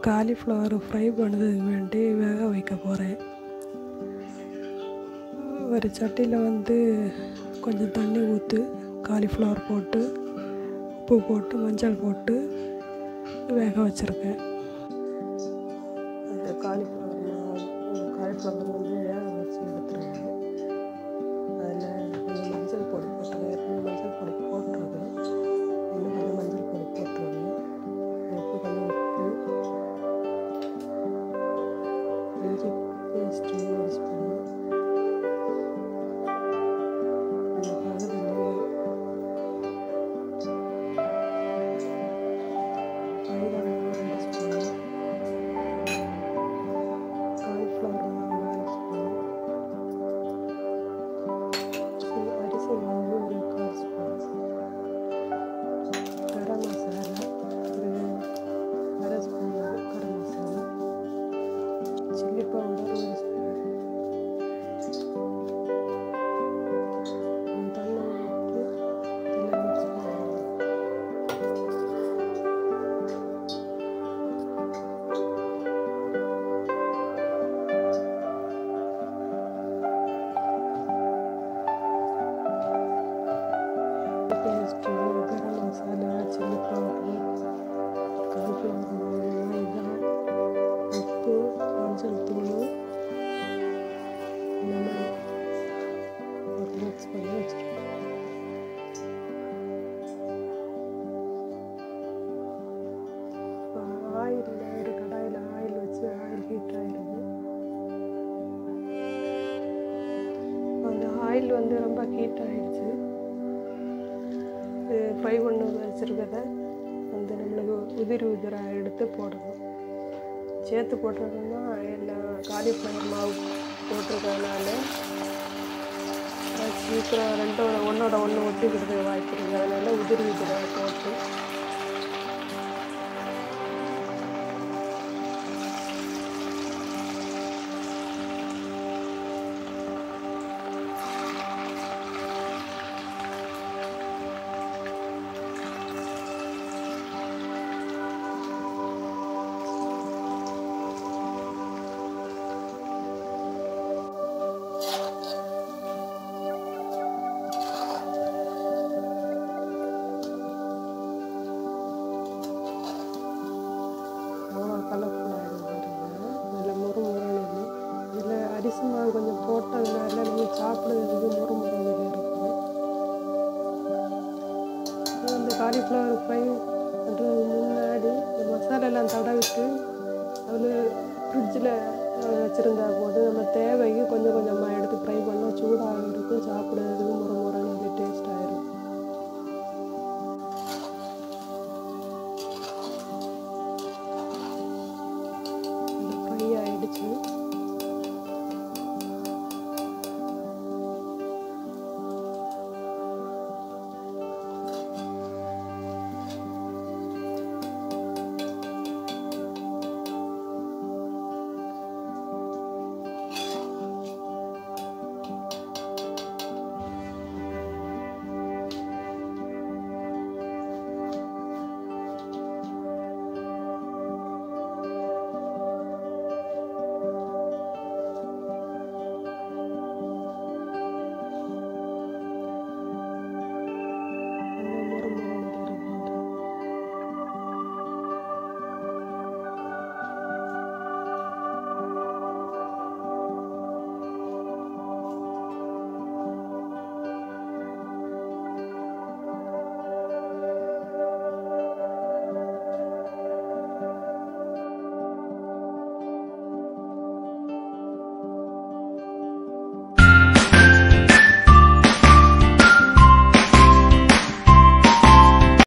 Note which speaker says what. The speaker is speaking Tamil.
Speaker 1: காலிஃப்ளவர் ஃப்ரை பண்ணுறதுக்கு வேண்டி வேக வைக்க போகிறேன் ஒரு சட்டியில் வந்து கொஞ்சம் தண்ணி ஊற்றி காலிஃப்ளவர் போட்டு உப்பு போட்டு மஞ்சள் போட்டு வேக வச்சுருக்கேன் அந்த காலிஃப்ளவர் காலிஃப்ளவர் வந்து வேக வச்சு எடுத்துருங்க அதில் கொஞ்சம் மஞ்சள் பொடி போட்டுருங்க ஏற்கனவே மஞ்சள் பொடி போட்டுருக்கேன் இன்னும் கொஞ்சம் மஞ்சள் பொடி போட்டுருங்க உப்பு கொஞ்சம் உப்பு இஞ்சி பேஸ்ட் ஒரு ஸ்பூன் அதுக்காக வெங்காயம் மைதா மாவு ரெண்டு ஸ்பூன் காலிஃப்ளவர் மாவு நாலு ஸ்பூன் சரி, அரிசி மாவு ஒரு கால் ஸ்பூன் கரம் மசாலா ஒரு அரை spoon garam masala chilli powder ஒரு ஸ்பூன் தண்ணி ஊற்றி எல்லாம் மிக்ஸ் பண்ணுவோம் paste garam masala chilli powder cauliflower மாவு மைதா உப்பு மஞ்சள் தூள் லெமன் ஒரு மிக்ஸ் பண்ணி வச்சுருக்கேன் ஆயில் ஒரு கடாயில் ஆயில் வச்சு ஆயில் ஹீட் ஆகிடுது அந்த ஆயில் வந்து ரொம்ப ஹீட் ஆகிடுச்சு ஃப்ரை பண்ணி வச்சுருக்கத வந்து நம்மளுக்கு உதிரி உதிராக எடுத்து போடணும் சேர்த்து போட்டுருக்கோம்னா எல்லாம் காலிஃப்ளவர் மாவு போட்டிருக்கறதுனால அது சீக்கிரம் ரெண்டோட ஒன்றோட ஒன்று ஒட்டிக்கிறதுக்கு வாய்ப்பு இருக்குது அதனால் உதிரி உதிராக போட்டு அவ்வளோ கலர்ஃபுல்லாகிடும் பாருங்க இதில் முறு முருன்னு இதில் அரிசி மாவு கொஞ்சம் போட்டதுனால நீங்கள் சாப்பிடுறதுக்கு முறு முருன்னு இருக்கும் அப்புறம் இந்த காலிஃப்ளவர் ஃப்ரை பண்ணுறதுக்கு முன்னாடி இந்த மசாலாலாம் தடவிட்டு அதில் ஃப்ரிட்ஜில் வச்சுருந்தா போது நம்ம தேவைக்கு கொஞ்சம் கொஞ்சமாக எடுத்து ஃப்ரை பண்ணால் சூடாக இருக்கும் சாப்பிடுறதுக்கு முறு